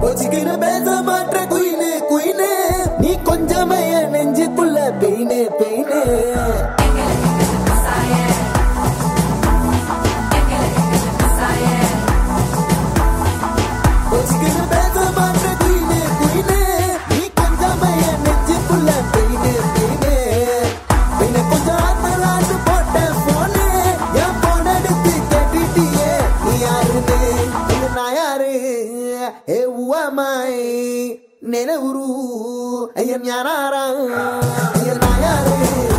வச்சுக்கிற பேச மாற்ற குயினு குயினு நீ கொஞ்சமே என் நெஞ்சுக்குள்ள பெயினு பெயினு வச்சுக்கிற பேச மாற்ற குயினு குயினு நீ கொஞ்சமே என் நெஞ்சுக்குள்ள பெயினு பெயினு பெயினு கொஞ்சம் ஆத்தலாண்டு போட்ட போனு என் போன் எடுத்து கேட்டுட்டியே நீ யாருன்னு இது நான் யாரு ஏ உவமாய் நெனவுரு ஐயம் யாராரா ஐயம் நான் யாரு